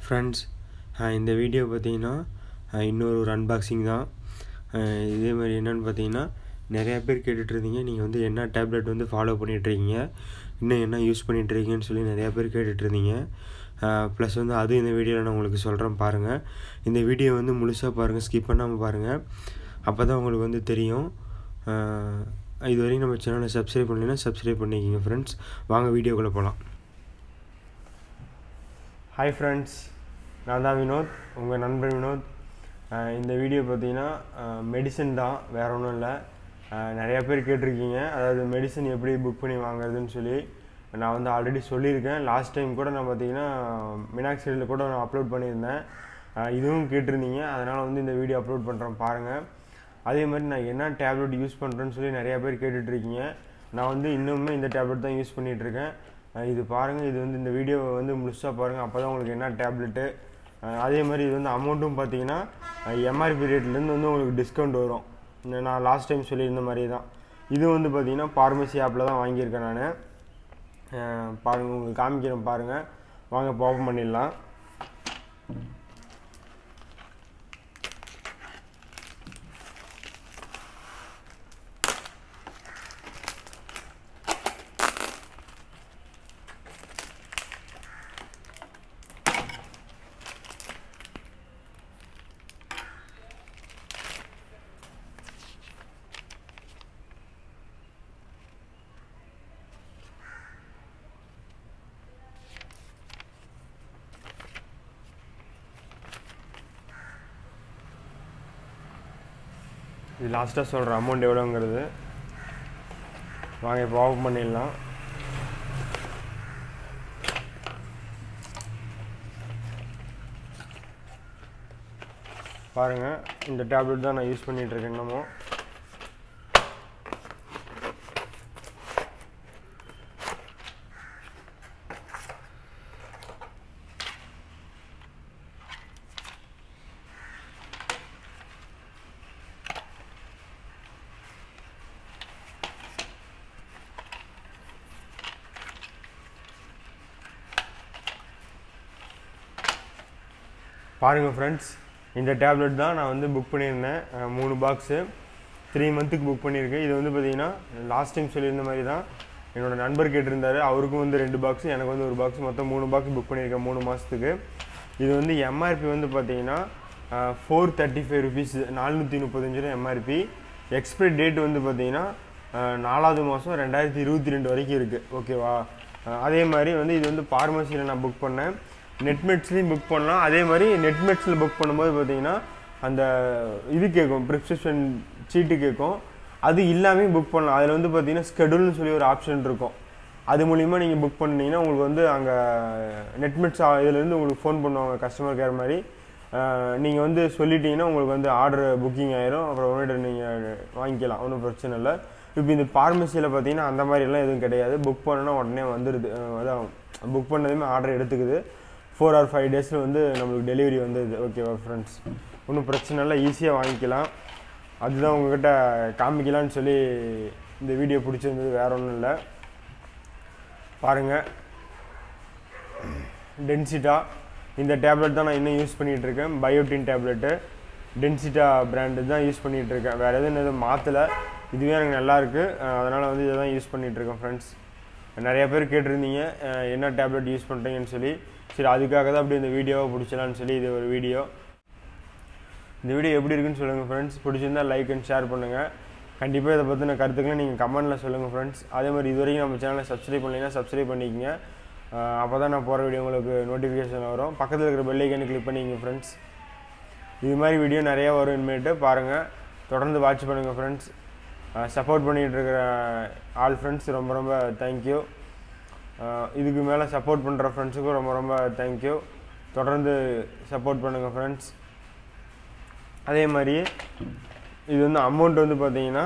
friends இந்த video பார்த்தீங்கன்னா இன்னொரு ஒரு அன்பாக்சிங் தான் அஹ் இதே மாதிரி என்னென்னு பார்த்தீங்கன்னா நிறையா பேர் கேட்டுட்டு இருந்தீங்க நீங்கள் வந்து என்ன டேப்லெட் வந்து ஃபாலோ பண்ணிகிட்ருக்கீங்க இன்னும் என்ன யூஸ் பண்ணிகிட்ருக்கீங்கன்னு சொல்லி நிறையா பேர் கேட்டுட்டு இருந்தீங்க ப்ளஸ் வந்து அதுவும் இந்த வீடியோவில் நான் உங்களுக்கு சொல்கிறேன் பாருங்கள் இந்த வீடியோ வந்து முழுசாக பாருங்கள் ஸ்கிப் பண்ணாமல் பாருங்கள் அப்போ தான் உங்களுக்கு வந்து தெரியும் அஹ் இது வரைக்கும் நம்ம சேனலை சப்ஸ்கிரைப் பண்ணலைன்னா சப்ஸ்கிரைப் பண்ணிக்கிங்க ஃப்ரெண்ட்ஸ் வாங்க வீடியோக்குள்ளே போகலாம் ஹாய் ஃப்ரெண்ட்ஸ் நான் தான் வினோத் உங்கள் நண்பன் வினோத் அஹ் இந்த வீடியோ பார்த்தீங்கன்னா மெடிசன் தான் வேறு ஒன்றும் இல்லை நிறையா பேர் கேட்டிருக்கீங்க அதாவது மெடிசன் எப்படி புக் பண்ணி வாங்குறதுன்னு சொல்லி நான் வந்து ஆல்ரெடி சொல்லியிருக்கேன் லாஸ்ட் டைம் கூட நான் பார்த்தீங்கன்னா மினாக்சைடில் கூட நான் அப்லோட் பண்ணியிருந்தேன் அஹ் இதுவும் கேட்டிருந்தீங்க அதனால் வந்து இந்த வீடியோ அப்லோட் பண்ணுறேன் பாருங்கள் அதே மாதிரி நான் என்ன டேப்லெட் யூஸ் பண்ணுறேன்னு சொல்லி நிறையா பேர் கேட்டுட்ருக்கீங்க நான் வந்து இன்னுமே இந்த டேப்லெட் தான் யூஸ் பண்ணிகிட்ருக்கேன் இது பாருங்கள் இது வந்து இந்த வீடியோவை வந்து முழுசாக பாருங்கள் அப்போ தான் உங்களுக்கு என்ன டேப்லெட்டு அதே மாதிரி இது வந்து அமௌண்ட்டும் பார்த்தீங்கன்னா எம்ஆர்பி ரேட்லேருந்து வந்து உங்களுக்கு டிஸ்கவுண்ட் வரும் இந்த நான் லாஸ்ட் டைம் சொல்லியிருந்த மாதிரி தான் இது வந்து பார்த்தீங்கன்னா ஃபார்மசி ஆப்பில் தான் வாங்கியிருக்கேன் நான் பாருங்கள் உங்களுக்கு காமிக்கிறேன் பாருங்கள் வாங்க இப்போ ஓப்பன் பண்ணிடலாம் இது லாஸ்ட்டாக சொல்கிற அமௌண்ட் எவ்வளோங்கிறது வாங்க இப்போ ஓப்பன் பண்ணிடலாம் பாருங்கள் இந்த டேப்லெட் தான் நான் யூஸ் பண்ணிகிட்ருக்கேன் என்னமோ பாருங்கள் ஃப்ரெண்ட்ஸ் இந்த டேப்லெட் தான் நான் வந்து புக் பண்ணியிருந்தேன் அஹ் மூணு பாக்ஸு த்ரீ மந்த்துக்கு புக் பண்ணியிருக்கேன் இது வந்து பார்த்தீங்கன்னா லாஸ்ட் டைம் சொல்லியிருந்த மாதிரி தான் என்னோட நண்பர் கேட்டிருந்தாரு அவருக்கும் வந்து ரெண்டு பாக்ஸ் எனக்கு வந்து ஒரு பாக்ஸ் மொத்தம் மூணு பாக்ஸ் புக் பண்ணியிருக்கேன் மூணு மாதத்துக்கு இது வந்து எம்ஆர்பி வந்து பார்த்தீங்கன்னா ஃபோர் தேர்ட்டி ஃபைவ் ருபீஸ் நானூற்றி முப்பத்தஞ்சு ரூபா எம்ஆர்பி எக்ஸ்பைரி டேட் வந்து பார்த்தீங்கன்னா அஹ் நாலாவது மாதம் ரெண்டாயிரத்தி இருபத்தி ரெண்டு வரைக்கும் இருக்குது ஓகேவா அஹ் அதே மாதிரி வந்து இது வந்து ஃபார்மசியில் நான் புக் பண்ணேன் நெட்மெட்ஸ்லேயும் புக் பண்ணலாம் அதே மாதிரி நெட்மெட்ஸில் புக் பண்ணும்போது பார்த்தீங்கன்னா அந்த இது கேட்கும் ப்ரிஸ்கிரிப்ஷன் சீட்டு கேட்கும் அது இல்லாமல் புக் பண்ணலாம் அதில் வந்து பார்த்தீங்கன்னா ஸ்கெடியூல்னு சொல்லி ஒரு ஆப்ஷன் இருக்கும் அது மூலிமா நீங்கள் புக் பண்ணிங்கன்னா உங்களுக்கு வந்து அங்கே நெட்மெட்ஸ் இதுலேருந்து உங்களுக்கு ஃபோன் பண்ணுவாங்க கஸ்டமர் கேர் மாதிரி நீங்கள் வந்து சொல்லிட்டீங்கன்னா உங்களுக்கு வந்து ஆர்டர் புக்கிங் ஆயிரும் அப்புறம் ஒன்று நீங்கள் வாங்கிக்கலாம் ஒன்றும் பிரச்சனை இல்லை இப்போ இந்த ஃபார்மசியில் பார்த்தீங்கன்னா அந்த மாதிரிலாம் எதுவும் கிடையாது புக் பண்ணனா உடனே வந்துடுது அஹ் அதான் புக் பண்ணதுமே ஆர்டர் எடுத்துக்குது ஃபோர் ஆர் ஃபைவ் டேஸில் வந்து நம்மளுக்கு டெலிவரி வந்துடுது ஓகேவா ஃப்ரெண்ட்ஸ் ஒன்றும் பிரச்சனை இல்லை ஈஸியாக வாங்கிக்கலாம் அதுதான் உங்ககிட்ட காமிக்கலான்னு சொல்லி இந்த வீடியோ பிடிச்சிருந்தது வேற ஒன்றும் இல்லை பாருங்கள் டென்சிட்டா இந்த டேப்லெட் தான் நான் இன்னும் யூஸ் பண்ணிகிட்டு இருக்கேன் பயோட்டின் டேப்லெட்டு டென்சிட்டா பிராண்டு தான் யூஸ் பண்ணிகிட்டு இருக்கேன் வேறு எதுவும் எதுவும் மாற்றலை இதுவே எனக்கு நல்லா இருக்கு அதனால் வந்து இதை தான் யூஸ் பண்ணிகிட்டு இருக்கேன் ஃப்ரெண்ட்ஸ் நிறைய பேர் கேட்டிருந்தீங்க அஹ் என்ன டேப்லெட் யூஸ் பண்ணுறீங்கன்னு சொல்லி சரி அதுக்காக தான் அப்படி இந்த வீடியோவை பிடிச்சலான்னு சொல்லி இது ஒரு வீடியோ இந்த வீடியோ எப்படி இருக்குன்னு சொல்லுங்கள் ஃப்ரெண்ட்ஸ் பிடிச்சிருந்தா லைக் அண்ட் ஷேர் பண்ணுங்கள் கண்டிப்பாக இதை பற்றின கருத்துக்களை நீங்கள் கமெண்ட்டில் சொல்லுங்கள் ஃப்ரெண்ட்ஸ் அதே மாதிரி இது வரைக்கும் நம்ம சேனலை சப்ஸ்கிரைப் பண்ணலைன்னா சப்ஸ்கிரைப் பண்ணிக்கங்க அப்போ தான் நான் போகிற வீடியோ உங்களுக்கு நோட்டிஃபிகேஷன் வரும் பக்கத்தில் இருக்கிற பெல்லைக்கனை கிளிக் பண்ணிக்கங்க ஃப்ரெண்ட்ஸ் இது மாதிரி வீடியோ நிறையா வரும் இனிமேட்டு பாருங்கள் தொடர்ந்து வாட்ச் பண்ணுங்கள் ஃப்ரெண்ட்ஸ் சப்போர்ட் பண்ணிகிட்டு இருக்கிற ஆல் ஃப்ரெண்ட்ஸ் ரொம்ப ரொம்ப தேங்க்யூ இதுக்கு மேலே சப்போர்ட் பண்ணுற ஃப்ரெண்ட்ஸுக்கும் ரொம்ப ரொம்ப தேங்க்யூ தொடர்ந்து சப்போர்ட் பண்ணுங்கள் ஃப்ரெண்ட்ஸ் அதே மாதிரி இது வந்து அமௌண்ட் வந்து பார்த்தீங்கன்னா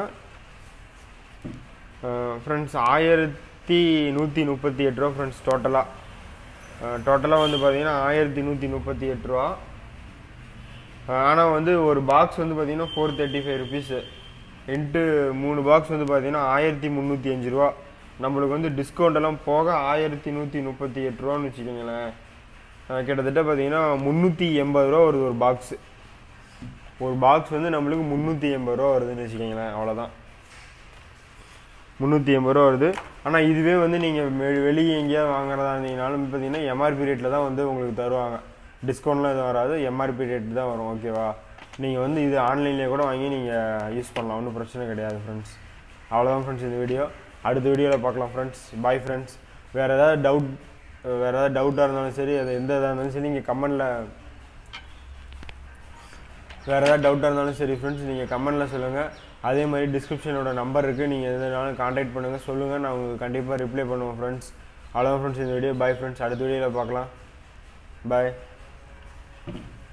ஃப்ரெண்ட்ஸ் ஆயிரத்தி நூற்றி முப்பத்தி எட்டு ரூபா ஃப்ரெண்ட்ஸ் டோட்டலாக டோட்டலாக வந்து பார்த்தீங்கன்னா ஆயிரத்தி நூற்றி முப்பத்தி எட்டு ரூபா ஆனால் வந்து ஒரு பாக்ஸ் வந்து பார்த்தீங்கன்னா four thirty five rupees into மூணு பாக்ஸ் வந்து பார்த்தீங்கன்னா ஆயிரத்தி முந்நூற்றி அஞ்சு ரூபா நம்மளுக்கு வந்து டிஸ்கவுண்ட் எல்லாம் போக ஆயிரத்தி நூற்றி முப்பத்தி எட்டு ரூபான்னு வச்சுக்கோங்களேன் அஹ், கிட்டத்தட்ட பார்த்தீங்கன்னா முந்நூற்றி எண்பது ரூபா வருது ஒரு பாக்ஸு ஒரு பாக்ஸ் வந்து நம்மளுக்கு முந்நூற்றி எண்பது ரூபா வருதுன்னு வச்சுக்கோங்களேன் அவ்வளோதான் முந்நூற்றி எண்பது ரூபா வருது ஆனால் இதுவே வந்து நீங்கள் வெளியே எங்கேயாவது வாங்குறதா இருந்தீங்கனாலும் பார்த்தீங்கன்னா எம்ஆர்பி ரேட்டில் தான் வந்து உங்களுக்கு தருவாங்க டிஸ்கவுண்ட்லாம் எதுவும் வராது எம்ஆர்பி ரேட் தான் வரும் ஓகேவா நீங்கள் வந்து இது ஆன்லைன்லேயே கூட வாங்கி நீங்கள் யூஸ் பண்ணலாம் ஒன்றும் பிரச்சனை கிடையாது ஃப்ரெண்ட்ஸ் அவ்வளோதான் ஃப்ரெண்ட்ஸ் இந்த வீடியோ அடுத்த வீடியோவில் பார்க்கலாம் ஃப்ரெண்ட்ஸ் பாய் ஃப்ரெண்ட்ஸ் வேறு ஏதாவது டவுட் வேறு ஏதாவது டவுட்டாக இருந்தாலும் சரி அது எந்த இதாக இருந்தாலும் சரி நீங்கள் கமெண்டில் வேறு ஏதாவது டவுட்டாக இருந்தாலும் சரி ஃப்ரெண்ட்ஸ் நீங்கள் கமெண்டில் சொல்லுங்கள் அதே மாதிரி டிஸ்கிரிப்ஷனோட நம்பர் இருக்குது நீங்கள் எதுனாலும் காண்டாக்ட் பண்ணுங்கள் சொல்லுங்கள் நான் உங்களுக்கு கண்டிப்பாக ரிப்ளை பண்ணுவேன் ஃப்ரெண்ட்ஸ் அவ்வளோதான் ஃப்ரெண்ட்ஸ் இந்த வீடியோ பாய் ஃப்ரெண்ட்ஸ் அடுத்த வீடியோவில் பார்க்கலாம் பாய்